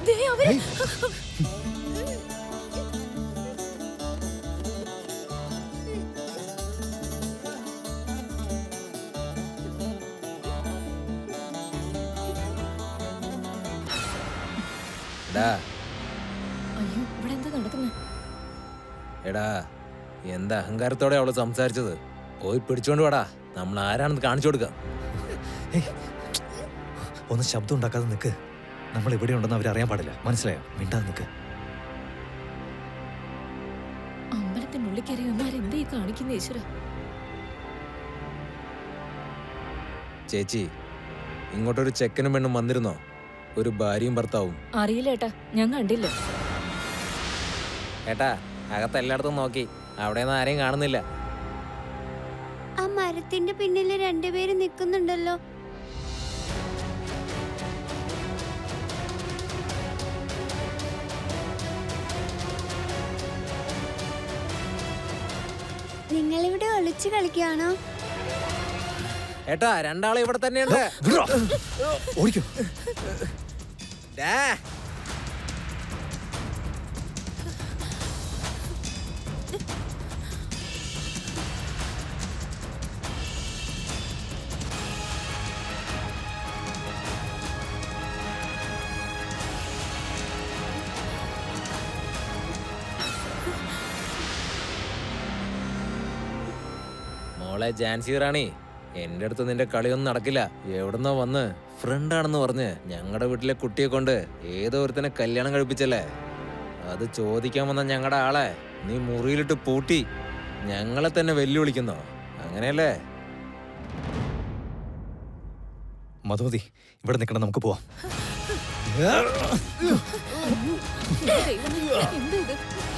ദേ അവര് എടാ അയ്യോ ഇവിടെ എന്താ നടക്കുന്നത് എടാ എന്താ അഹങ്കാരത്തോടെ അവള് സംസാരിച്ചത് പോയി പിടിച്ചോണ്ട് വാടാ നമ്മൾ ആരാണെന്ന് കാണിച്ചു കൊടുക്കാം ഏയ്, ഒന്ന് ശബ്ദം ഉണ്ടാക്കാതെ നിൽക്ക് നമ്മൾ ഇവിടെ ഉണ്ടെന്ന് അവരറിയാൻ പാടില്ല മനസ്സിലായോ മിണ്ടാതെ നിൽക്ക് അമ്പലത്തിനുള്ളിൽ കയറിയവന്മാരെന്തേ കാണിക്കുന്ന ഈശ്വര ചേച്ചി ഇങ്ങോട്ടൊരു ചെക്കനും പെണ്ണും വന്നിരുന്നോ ഒരു ഭാര്യയും ഭർത്താവും അറിയില്ല ഏട്ടാ ഞാൻ കണ്ടില്ല ഏട്ടാ അകത്ത് എല്ലായിടത്തും നോക്കി അവിടെ നിന്ന് ആരെയും കാണുന്നില്ല ആ മരത്തിന്റെ പിന്നിൽ രണ്ടുപേര് നിൽക്കുന്നുണ്ടല്ലോ നിങ്ങളിവിടെ ഒളിച്ചു കളിക്കുകയാണോ ഏട്ടാ രണ്ടാളും ഇവിടെ തന്നെയുണ്ട് വിടടാ. ഓടിക്കോ ഡാ. മോളെ ജാൻസി റാണി എന്റെ അടുത്ത് നിന്റെ കളിയൊന്നും നടക്കില്ല എവിടുന്നോ വന്ന് ഫ്രണ്ടാണെന്ന് പറഞ്ഞ് ഞങ്ങളുടെ വീട്ടിലെ കുട്ടിയെ കൊണ്ട് ഏതോ ഒരുത്തനെ കല്യാണം കഴിപ്പിച്ചല്ലേ അത് ചോദിക്കാൻ വന്ന ഞങ്ങളുടെ ആളെ നീ മുറിയിലിട്ട് പൂട്ടി ഞങ്ങളെ തന്നെ വെല്ലുവിളിക്കുന്നോ അങ്ങനെയല്ലേ മധുമതി ഇവിടെ നിൽക്കണം നമുക്ക് പോവാം ദൈവമേ, എന്താ ഇത്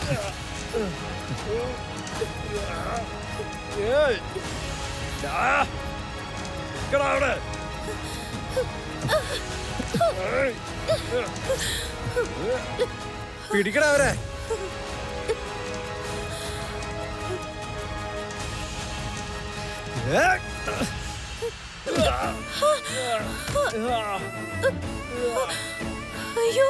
പിടിക്കടാ അവരെ അയ്യോ